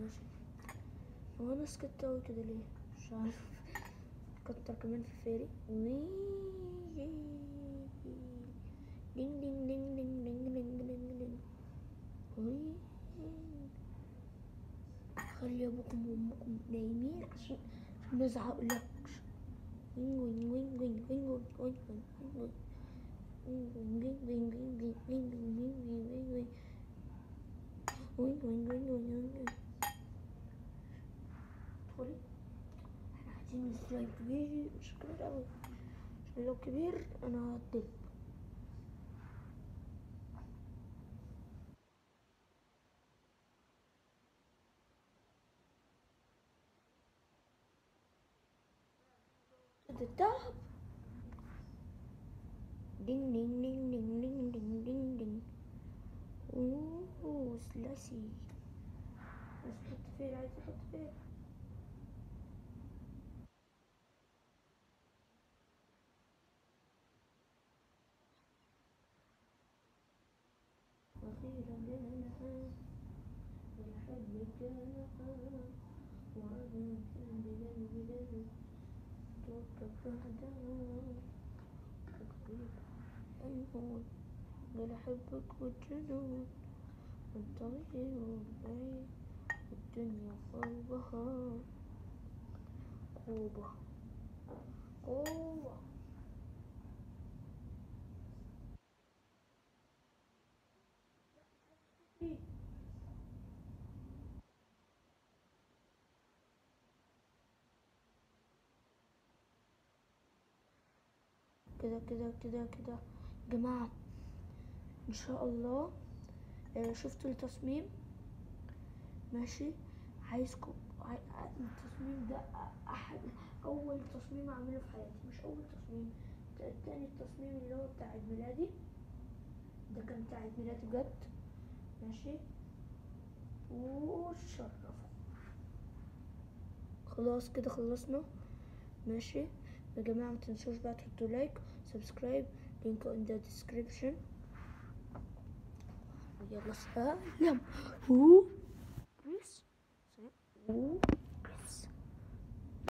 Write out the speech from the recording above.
ماشي هو انا سكت اوي كده ليه مش عارف كتر كمان في فيري وي دينج دينج دينج دينج دينج دينج دينج دينج وي خلي ابوكم وامكم نايمين عشان عشان ما ازعقلكش وين وين وين وين وين وين وين وين وين ادخلي احنا عايزين سلايد كبير مش كبير اوي عشان لو كبير انا هدب the top Ding ding ding ding ding ding ding ding. اوه سلاسي بس حط فين عايز احط فين أخيرا لنا ونحبك وأنا بلن بلن توقف بعدها العيون قال أحبك والجنون والطريق والبعيد والدنيا قلبها قوبة قوة كده كده كده كده يا جماعة ان شاء الله آه، شفتوا التصميم ماشي عايزكم عاي... ع- التصميم ده أ- أحد اول تصميم اعمله في حياتي مش اول تصميم ت- تاني التصميم اللي هو بتاع عيد ميلادي ده كان بتاع عيد ميلادي بجد ماشي وتشرفوا خلاص كده خلصنا ماشي يا جماعة متنسوش بقى تحطوا لايك سبسكرايب لينك in the description يلا سلام و بيس و